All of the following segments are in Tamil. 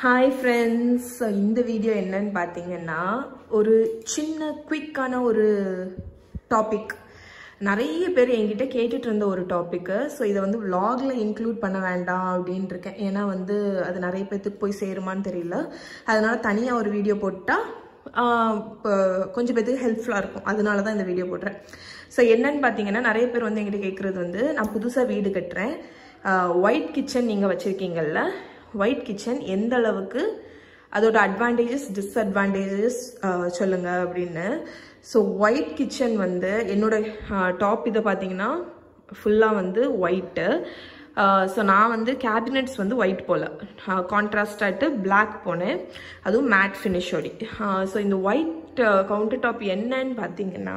ஹாய் ஃப்ரெண்ட்ஸ் இந்த வீடியோ என்னன்னு பார்த்தீங்கன்னா ஒரு சின்ன குவிக்கான ஒரு டாபிக் நிறைய பேர் என்கிட்ட கேட்டுட்டு இருந்த ஒரு டாப்பிக்கு ஸோ இதை வந்து vlogல இன்க்ளூட் பண்ண வேண்டாம் அப்படின்ட்டு இருக்கேன் ஏன்னா வந்து அது நிறைய பேர்த்துக்கு போய் சேருமான்னு தெரியல அதனால தனியாக ஒரு வீடியோ போட்டால் இப்போ கொஞ்சம் பேர்த்துக்கு ஹெல்ப்ஃபுல்லாக இருக்கும் அதனால தான் இந்த வீடியோ போடுறேன் ஸோ என்னன்னு பார்த்தீங்கன்னா நிறைய பேர் வந்து என்கிட்ட கேட்குறது வந்து நான் புதுசாக வீடு கட்டுறேன் ஒயிட் கிச்சன் நீங்கள் வச்சுருக்கீங்கல்ல ஒயிட் கிச்சன் எந்த அளவுக்கு அதோட அட்வான்டேஜஸ் டிஸ்அட்வான்டேஜஸ் சொல்லுங்க அப்படின்னு ஸோ ஒயிட் கிச்சன் வந்து என்னோட டாப் இதை பார்த்தீங்கன்னா ஃபுல்லாக வந்து ஒயிட்டு ஸோ நான் வந்து கேபினெட்ஸ் வந்து ஒயிட் போல் கான்ட்ராஸ்டாட்டு பிளாக் போனேன் அதுவும் மேட் ஃபினிஷோடி ஸோ இந்த ஒயிட் கவுண்டர் டாப் என்னன்னு பார்த்தீங்கன்னா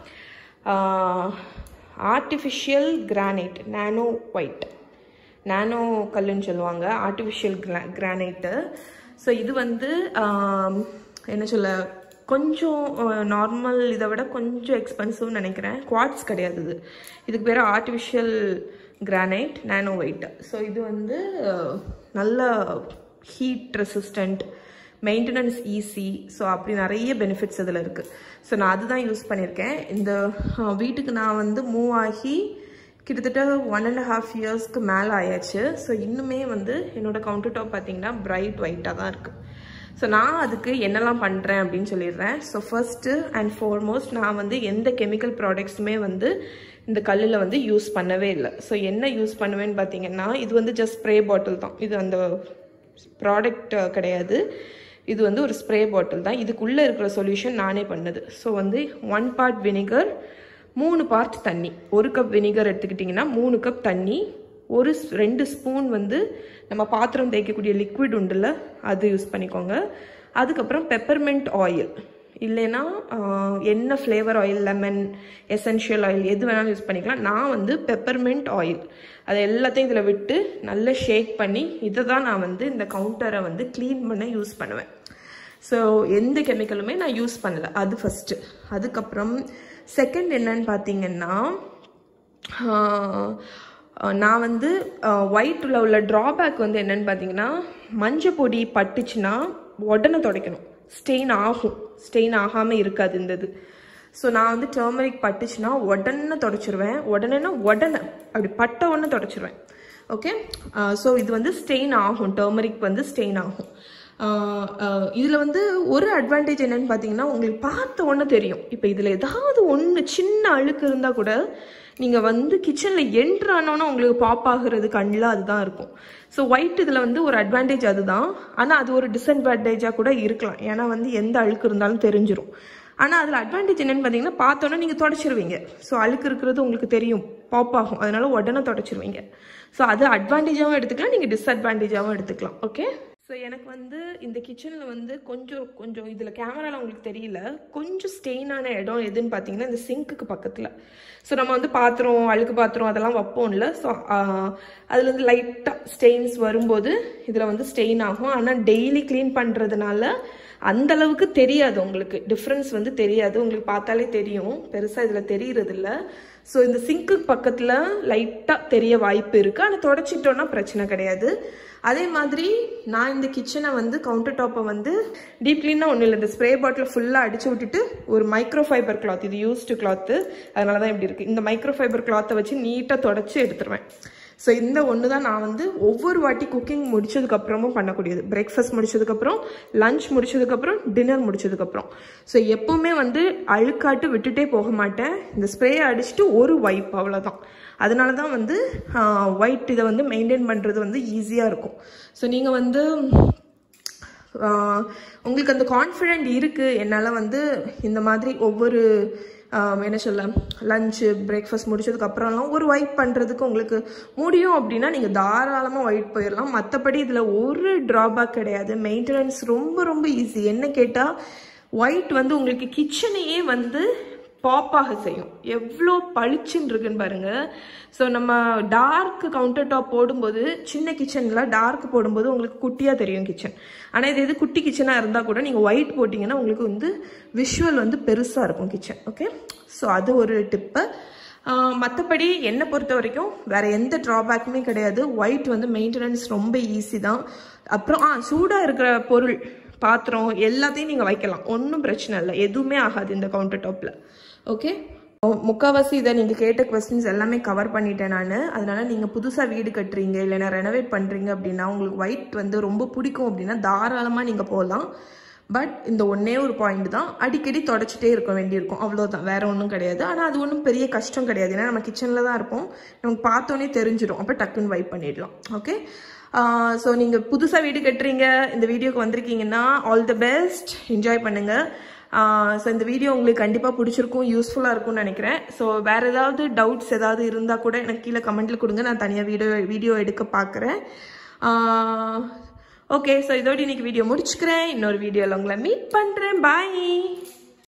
artificial granite nano white nano கல்லுன்னு சொல்லுவாங்க ஆர்டிஃபிஷியல் கிரா கிரானைட்டு ஸோ இது வந்து ஆம், என்ன சொல்ல கொஞ்சம் நார்மல் இதை விட கொஞ்சம் எக்ஸ்பென்சிவ்னு நினைக்கிறேன் குவாட்ஸ் கிடையாது இது இதுக்கு பேர் artificial granite nano white so இது வந்து அஹ், நல்ல heat resistant maintenance easy so அப்படி நிறைய பெனிஃபிட்ஸ் இதில் இருக்குது ஸோ நான் அதுதான் யூஸ் பண்ணியிருக்கேன் இந்த அஹ், வீட்டுக்கு நான் வந்து மூவ் ஆகி கிட்டத்தட்ட ஒன் அண்ட் ஹாஃப் இயர்ஸ்க்கு மேலே ஆயாச்சு ஸோ இன்னுமே வந்து என்னோட கவுண்டர் டாப் பார்த்தீங்கன்னா பிரைட் ஒயிட்டாக தான் இருக்குது ஸோ நான் அதுக்கு என்னெல்லாம் பண்ணுறேன் அப்படின்னு சொல்லிடுறேன் ஸோ ஃபர்ஸ்ட்டு அண்ட் ஃபார்மோஸ்ட் நான் வந்து எந்த கெமிக்கல் ப்ராடக்ட்ஸுமே வந்து இந்த கல்லில் வந்து யூஸ் பண்ணவே இல்லை ஸோ என்ன யூஸ் பண்ணுவேன்னு பார்த்தீங்கன்னா இது வந்து ஜஸ்ட் ஸ்ப்ரே பாட்டில் தான் இது அந்த ப்ராடக்ட் கிடையாது இது வந்து ஒரு ஸ்ப்ரே பாட்டில் தான் இதுக்குள்ளே இருக்கிற சொல்யூஷன் நானே பண்ணது ஸோ வந்து ஒன் பார்ட் வினிகர் மூணு பார்ட் தண்ணி ஒரு கப் வினிகர் எடுத்துக்கிட்டிங்கன்னா மூணு கப் தண்ணி ஒரு ஸ்- ரெண்டு ஸ்பூன் வந்து நம்ம பாத்திரம் தேய்க்கக்கூடிய லிக்விட் உண்டுல்ல அது யூஸ் பண்ணிக்கோங்க அதுக்கப்புறம் பெப்பர்மெண்ட் ஆயில் இல்லைன்னா ஆஹ், என்ன flavour oil lemon essential oil எது வேணாலும் யூஸ் பண்ணிக்கலாம் நான் வந்து பெப்பர்மெண்ட் ஆயில் அதை எல்லாத்தையும் இதில் விட்டு நல்லா ஷேக் பண்ணி இதை தான் நான் வந்து இந்த கவுண்டரை வந்து க்ளீன் பண்ண யூஸ் பண்ணுவேன் ஸோ எந்த கெமிக்கலுமே நான் யூஸ் பண்ணல அது ஃபஸ்ட்டு அதுக்கப்புறம் செகண்ட் என்னன்னு பார்த்தீங்கன்னா ஆஹ், நான் வந்து ஒயிட்டில் உள்ள ட்ராபேக் வந்து என்னன்னு பார்த்தீங்கன்னா மஞ்சள் பொடி பட்டுச்சுன்னா உடனே துடைக்கணும் ஸ்டெயின் ஆகும் ஸ்டெயின் ஆகாமல் இருக்காது இந்த இது ஸோ நான் வந்து டர்மரிக் பட்டுச்சுன்னா உடனே தொடச்சிருவேன் உடனேனா உடனே அப்படி பட்ட உடனே தொடச்சிருவேன் ஓகே ஸோ இது வந்து ஸ்டெயின் ஆகும் டர்மரிக் வந்து ஸ்டெயின் ஆகும் இதில் வந்து ஒரு அட்வான்டேஜ் என்னன்னு பார்த்தீங்கன்னா உங்களுக்கு பார்த்த உடனே தெரியும் இப்போ இதில் ஏதாவது ஒன்று சின்ன அழுக்கு இருந்தால் கூட நீங்கள் வந்து கிச்சனில் என்ட்ரு ஆனோன்னா உங்களுக்கு பாப் ஆகுறது கண்ணில் அதுதான் இருக்கும் ஸோ ஒயிட் இதில் வந்து ஒரு அட்வான்டேஜ் அதுதான் ஆனால் அது ஒரு டிஸ்அட்வான்டேஜாக கூட இருக்கலாம் ஏன்னா வந்து எந்த அழுக்கு இருந்தாலும் தெரிஞ்சிரும் ஆனால் அதில் அட்வான்டேஜ் என்னன்னு பார்த்தீங்கன்னா பார்த்தோன்னே நீங்கள் தொடச்சிருவீங்க ஸோ அழுக்கு இருக்கிறது உங்களுக்கு தெரியும் பாப் ஆகும் அதனால உடனே தொடச்சிருவீங்க ஸோ அது அட்வான்டேஜாகவும் எடுத்துக்கலாம் நீங்கள் டிஸ்அட்வான்டேஜாகவும் எடுத்துக்கலாம் ஓகே ஸோ எனக்கு வந்து இந்த கிச்சனில் வந்து கொஞ்சம் கொஞ்சம் இதில் கேமராவில் உங்களுக்கு தெரியல கொஞ்சம் ஸ்டெயினான இடம் எதுன்னு பார்த்தீங்கன்னா இந்த சிங்க்குக்கு பக்கத்தில் ஸோ நம்ம வந்து பாத்திரம் அழுக்கு பாத்திரம் அதெல்லாம் வைப்போம்ல ஸோ அதில் வந்து லைட்டாக ஸ்டெயின்ஸ் வரும்போது இதில் வந்து ஸ்டெயின் ஆகும் ஆனால் டெய்லி க்ளீன் பண்ணுறதுனால அந்த அளவுக்கு தெரியாது உங்களுக்கு டிஃப்ரென்ஸ் வந்து தெரியாது உங்களுக்கு பார்த்தாலே தெரியும் பெருசாக இதில் தெரியறது இல்ல ஸோ இந்த சிங்க்கு பக்கத்தில் லைட்டாக தெரிய வாய்ப்பு இருக்குது ஆனால் தொடச்சிட்டோன்னா பிரச்சனை கிடையாது அதே மாதிரி நான் இந்த கிச்சனை வந்து கவுண்டர் டாப்பை வந்து டீப் க்ளீனாக ஒன்றும் இல்லை இந்த ஸ்ப்ரே பாட்டில் ஃபுல்லாக அடிச்சு விட்டுட்டு ஒரு மைக்ரோ ஃபைபர் கிளாத் இது யூஸ்டு கிளாத்து அதனால தான் இப்படி இருக்குது இந்த மைக்ரோ ஃபைபர் கிளாத்தை வச்சு நீட்டாக தொடச்சி எடுத்துருவேன் ஸோ இந்த ஒன்று தான் நான் வந்து ஒவ்வொரு வாட்டி குக்கிங் முடிச்சதுக்கப்புறமும் பண்ணக்கூடியது பிரேக்ஃபாஸ்ட் முடிச்சதுக்கப்புறம் லஞ்ச் முடிச்சதுக்கப்புறம் டின்னர் முடிச்சதுக்கப்புறம் ஸோ எப்போவுமே வந்து அழுக்காட்டு விட்டுட்டே போக மாட்டேன் இந்த ஸ்ப்ரே அடிச்சுட்டு ஒரு வைப் அவ்வளோதான் அதனால தான் வந்து ஒயிட் இதை வந்து மெயின்டைன் பண்ணுறது வந்து ஈஸியாக இருக்கும் ஸோ நீங்கள் வந்து ஆஹ் உங்களுக்கு அந்த கான்ஃபிடென்ட் இருக்குது என்னால் வந்து இந்த மாதிரி ஒவ்வொரு ஆஹ் என்ன சொல்ல லஞ்சு பிரேக்ஃபாஸ்ட் முடிச்சதுக்கு அப்புறம்லாம் ஒரு ஒயிட் பண்ணுறதுக்கு உங்களுக்கு முடியும் அப்படின்னா நீங்கள் தாராளமாக ஒயிட் போயிடலாம் மற்றபடி இதில் ஒரு ட்ராபேக் கிடையாது மெயின்டெனன்ஸ் ரொம்ப ரொம்ப ஈஸி என்ன கேட்டால் ஒயிட் வந்து உங்களுக்கு கிச்சனையே வந்து பாப்பாக செய்யும் எவ்வளோ பளிச்சுன்னு இருக்குன்னு பாருங்க ஸோ நம்ம டார்க் கவுண்டர் டாப் போடும்போது சின்ன கிச்சனில் டார்க் போடும்போது உங்களுக்கு குட்டியாக தெரியும் கிச்சன் ஆனால் இது எது குட்டி கிச்சனாக இருந்தால் கூட நீங்கள் ஒயிட் போட்டிங்கன்னா உங்களுக்கு வந்து விஷுவல் வந்து பெருசாக இருக்கும் கிச்சன் ஓகே ஸோ அது ஒரு டிப்பு மற்றபடி என்னை பொறுத்த வரைக்கும் வேற எந்த ட்ராபேக்குமே கிடையாது ஒயிட் வந்து மெயின்டெனன்ஸ் ரொம்ப ஈஸி தான் அப்புறம் ஆ சூடாக இருக்கிற பொருள் பாத்திரம் எல்லாத்தையும் நீங்கள் வைக்கலாம் ஒன்றும் பிரச்சனை இல்லை எதுவுமே ஆகாது இந்த கவுண்டர் டாப்பில் ஓகே முக்கால்வாசி இதை நீங்கள் கேட்ட கொஸ்டின்ஸ் எல்லாமே கவர் பண்ணிட்டேன் நான் அதனால நீங்கள் புதுசாக வீடு கட்டுறீங்க இல்லைன்னா ரெனோவேட் பண்ணுறீங்க அப்படின்னா உங்களுக்கு ஒயிட் வந்து ரொம்ப பிடிக்கும் அப்படின்னா தாராளமாக நீங்கள் போகலாம் பட் இந்த ஒன்றே ஒரு பாயிண்ட் தான் அடிக்கடி தொடச்சிட்டே இருக்க வேண்டியிருக்கும் அவ்வளோதான் வேற ஒன்றும் கிடையாது ஆனால் அது ஒன்றும் பெரிய கஷ்டம் கிடையாது ஏன்னா நம்ம கிச்சனில் தான் இருப்போம் நமக்கு பார்த்தோன்னே தெரிஞ்சிடும் அப்போ டக்குன்னு வைப் பண்ணிடலாம் ஓகே ஸோ நீங்கள் புதுசாக வீடு கட்டுறீங்க இந்த வீடியோக்கு வந்திருக்கீங்கன்னா ஆல் தி பெஸ்ட் என்ஜாய் பண்ணுங்கள் ஸோ இந்த வீடியோ உங்களுக்கு கண்டிப்பாக பிடிச்சிருக்கும் யூஸ்ஃபுல்லாக இருக்கும்னு நினைக்கிறேன் ஸோ வேறு ஏதாவது டவுட்ஸ் ஏதாவது இருந்தால் கூட எனக்கு கீழே கமெண்ட்டில் கொடுங்க நான் தனியாக வீடியோ வீடியோ எடுக்க பார்க்குறேன் ஓகே ஸோ இதோட இன்னைக்கு வீடியோ முடிச்சுக்கிறேன் இன்னொரு வீடியோவில் உங்களை மீட் பண்ணுறேன் பாய்